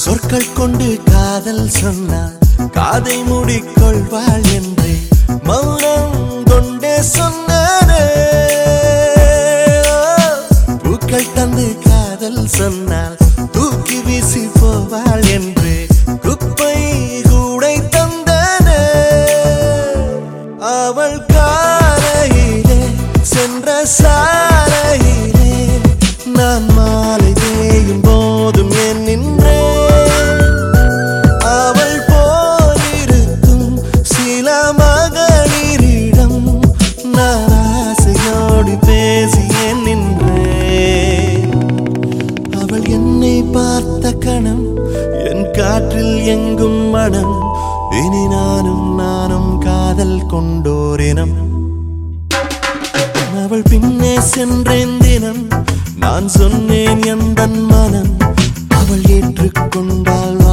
சொற்கள் கொண்டு காதல் சொன்னாள் காதை மூடிக்கொள்வாள் என்றே மௌனம் கொண்டே சொன்னானே பூக்கள் தந்து காதல் சொன்னால் தூக்கி வீசி போவாள் என்று குப்பை கூடை தந்தனே அவள் காலையிலே சென்ற சாலையிலே நான் மாலை தேயும் போதும் என் நின்றேன் அவள் போலிருக்கும் சில மகளிரிடம் நான் ஆசையோடு பேசிய நின்றேன் அவள் என்னை பார்த்த கணம் என் காற்றில் எங்கும் மனம் இனி நானும் நானும் காதல் கொண்டோரினம் அவள் பின்னே சென்றேன் தினம் நான் சொன்னேன் எந்த மனம் அவள் ஏற்றுக்கொண்டாள்